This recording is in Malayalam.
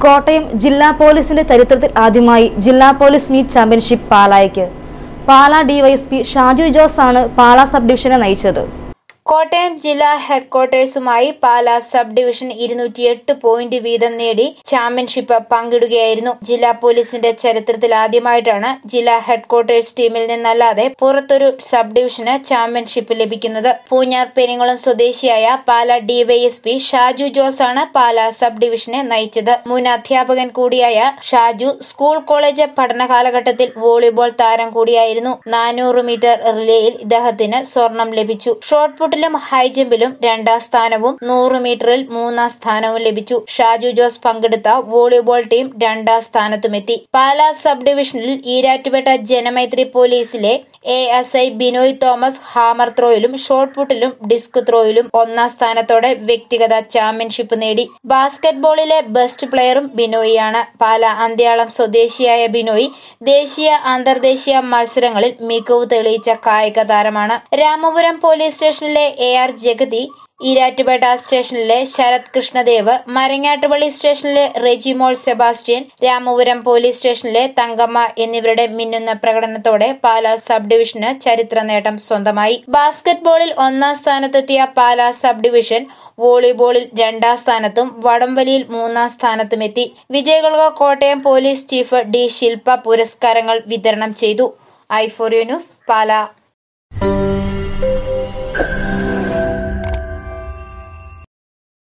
കോട്ടയം ജില്ലാ പോലീസിന്റെ ചരിത്രത്തിൽ ആദ്യമായി ജില്ലാ പോലീസ് മീറ്റ് ചാമ്പ്യൻഷിപ്പ് പാലായ്ക്ക് പാലാ ഡിവൈഎസ്പി ഷാജു ജോസ് ആണ് പാലാ സബ് ഡിവിഷനെ നയിച്ചത് കോട്ടയം ജില്ലാ ഹെഡ്ക്വാർട്ടേഴ്സുമായി പാലാ സബ് ഡിവിഷൻ ഇരുന്നൂറ്റിയെട്ട് പോയിന്റ് വീതം നേടി ചാമ്പ്യൻഷിപ്പ് പങ്കിടുകയായിരുന്നു ജില്ലാ പോലീസിന്റെ ചരിത്രത്തിൽ ആദ്യമായിട്ടാണ് ജില്ലാ ഹെഡ്ക്വാർട്ടേഴ്സ് ടീമിൽ നിന്നല്ലാതെ പുറത്തൊരു സബ് ഡിവിഷന് ചാമ്പ്യൻഷിപ്പ് ലഭിക്കുന്നത് പൂഞ്ഞാർ പെരിങ്ങളം സ്വദേശിയായ പാലാ ഡിവൈഎസ്പി ഷാജു ജോസ് ആണ് പാലാ സബ് ഡിവിഷനെ നയിച്ചത് മുൻ അധ്യാപകൻ കൂടിയായ ഷാജു സ്കൂൾ കോളേജ് പഠന കാലഘട്ടത്തിൽ വോളിബോൾ താരം കൂടിയായിരുന്നു നാനൂറ് മീറ്റർ റിലേയിൽ ഇദ്ദേഹത്തിന് സ്വർണം ലഭിച്ചു ഷോട്ട് പുട്ടിലും ഹൈ ജമ്പിലും രണ്ടാം സ്ഥാനവും നൂറ് മീറ്ററിൽ മൂന്നാം സ്ഥാനവും ലഭിച്ചു ഷാജു ജോസ് പങ്കെടുത്ത വോളിബോൾ ടീം രണ്ടാം സ്ഥാനത്തുമെത്തി പാലാ സബ് ഡിവിഷനിൽ ഈരാറ്റുപേട്ട ജനമൈത്രി പോലീസിലെ A S I Binoy Thomas hammer ത്രോയിലും ഷോട്ട് പുട്ടിലും ഡിസ്ക് ത്രോയിലും ഒന്നാം സ്ഥാനത്തോടെ വ്യക്തിഗത ചാമ്പ്യൻഷിപ്പ് നേടി ബാസ്കറ്റ്ബോളിലെ ബെസ്റ്റ് പ്ലെയറും ബിനോയിയാണ് പാല അന്ത്യാളം സ്വദേശിയായ ബിനോയ് ദേശീയ അന്തർദേശീയ മത്സരങ്ങളിൽ മികവ് തെളിയിച്ച കായിക താരമാണ് രാമപുരം പോലീസ് സ്റ്റേഷനിലെ എ ആർ ജഗതി ഈരാറ്റുപേട്ട സ്റ്റേഷനിലെ ശരത് കൃഷ്ണദേവ് മരങ്ങാട്ടുപള്ളി സ്റ്റേഷനിലെ റെജിമോൾ സെബാസ്റ്റ്യൻ രാമപുരം പോലീസ് സ്റ്റേഷനിലെ തങ്കമ്മ എന്നിവരുടെ മിന്നുന്ന പ്രകടനത്തോടെ പാലാ സബ് ഡിവിഷന് ചരിത്ര നേട്ടം സ്വന്തമായി ബാസ്കറ്റ്ബോളിൽ ഒന്നാം സ്ഥാനത്തെത്തിയ പാലാ സബ് ഡിവിഷൻ വോളിബോളിൽ രണ്ടാം സ്ഥാനത്തും വടംവലിയിൽ മൂന്നാം സ്ഥാനത്തുമെത്തി വിജയികൾക്ക് Kottayam police chief D Shilpa പുരസ്കാരങ്ങൾ വിതരണം ചെയ്തു ഐഫോറിയോ ന്യൂസ് പാലാ